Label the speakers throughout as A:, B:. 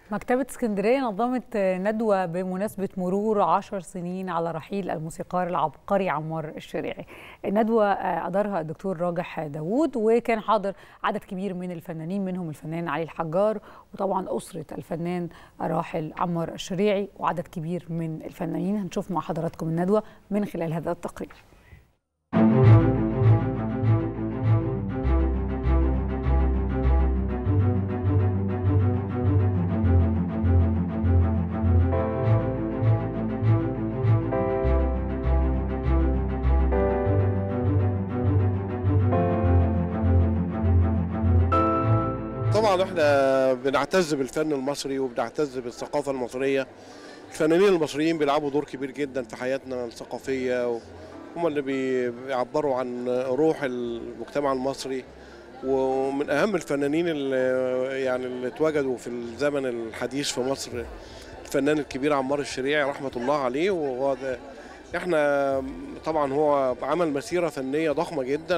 A: مكتبة اسكندرية نظمت ندوة بمناسبة مرور عشر سنين على رحيل الموسيقار العبقري عمار الشريعي الندوة أدارها الدكتور راجح داوود وكان حاضر عدد كبير من الفنانين منهم الفنان علي الحجار وطبعا أسرة الفنان الراحل عمار الشريعي وعدد كبير من الفنانين هنشوف مع حضراتكم الندوة من خلال هذا التقرير
B: طبعا احنا بنعتز بالفن المصري وبنعتز بالثقافه المصريه الفنانين المصريين بيلعبوا دور كبير جدا في حياتنا الثقافيه هم اللي بيعبروا عن روح المجتمع المصري ومن اهم الفنانين اللي يعني اللي اتوجدوا في الزمن الحديث في مصر الفنان الكبير عمار الشريعي رحمه الله عليه وهو ده احنا طبعا هو عمل مسيره فنيه ضخمه جدا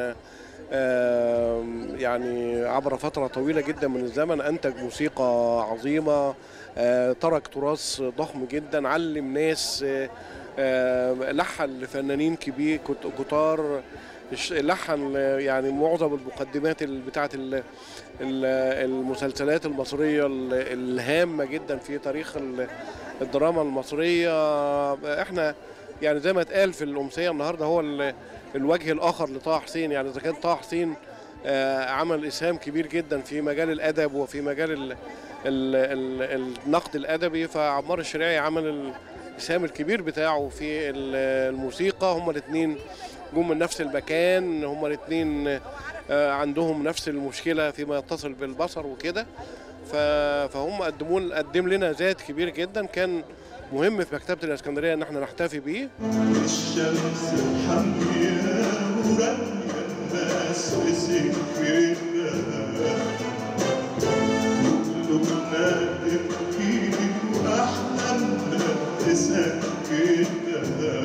B: يعني عبر فترة طويلة جدا من الزمن أنتج موسيقى عظيمة ترك تراث ضخم جدا علم ناس لحن لفنانين كبير كتار لحن يعني معظم المقدمات بتاعة المسلسلات المصرية الهامة جدا في تاريخ الدراما المصرية احنا يعني زي ما اتقال في الأمسية النهاردة هو الوجه الاخر لطه حسين يعني اذا كان طه حسين عمل اسهام كبير جدا في مجال الادب وفي مجال ال ال ال النقد الادبي فعمار الشريعي عمل الاسهام الكبير بتاعه في الموسيقى هما الاثنين جم من نفس المكان هما الاثنين عندهم نفس المشكله فيما يتصل بالبصر وكده فهم قدموا قدم لنا ذات كبير جدا كان مهم في مكتبه الاسكندريه ان احنا نحتفي بيه
C: الشمس الحمية ورمية الناس بسكتها قلوبنا تبكي واحلامنا تسكتها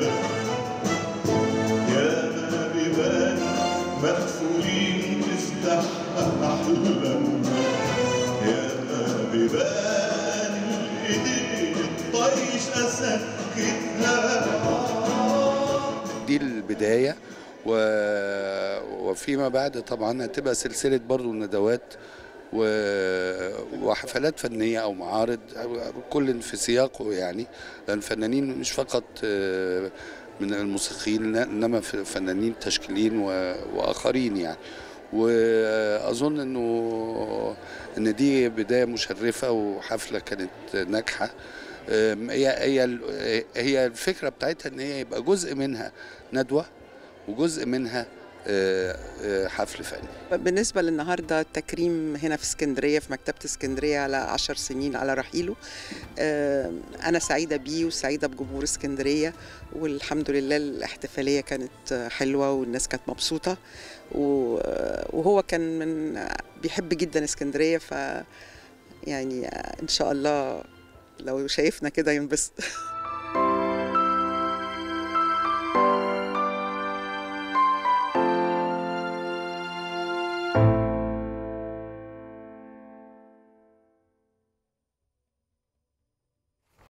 C: يا ما بيبان مقفولين تفتح احلامنا يا ما بيبان الايدين الطيش اسكتها
D: دي البداية و... وفيما بعد طبعا هتبقى سلسلة برضو ندوات و... وحفلات فنية أو معارض كل في سياقه يعني لأن الفنانين مش فقط من الموسيقيين إنما فنانين تشكيليين و... وآخرين يعني وأظن إنه إن دي بداية مشرفة وحفلة كانت ناجحة هي هي هي الفكره بتاعتها ان هي يبقى جزء منها ندوه وجزء منها حفل فني
E: بالنسبه للنهارده التكريم هنا في اسكندريه في مكتبه اسكندريه على عشر سنين على رحيله انا سعيده بيه وسعيده بجمهور اسكندريه والحمد لله الاحتفاليه كانت حلوه والناس كانت مبسوطه وهو كان من بيحب جدا اسكندريه ف يعني ان شاء الله لو شايفنا كده ينبسط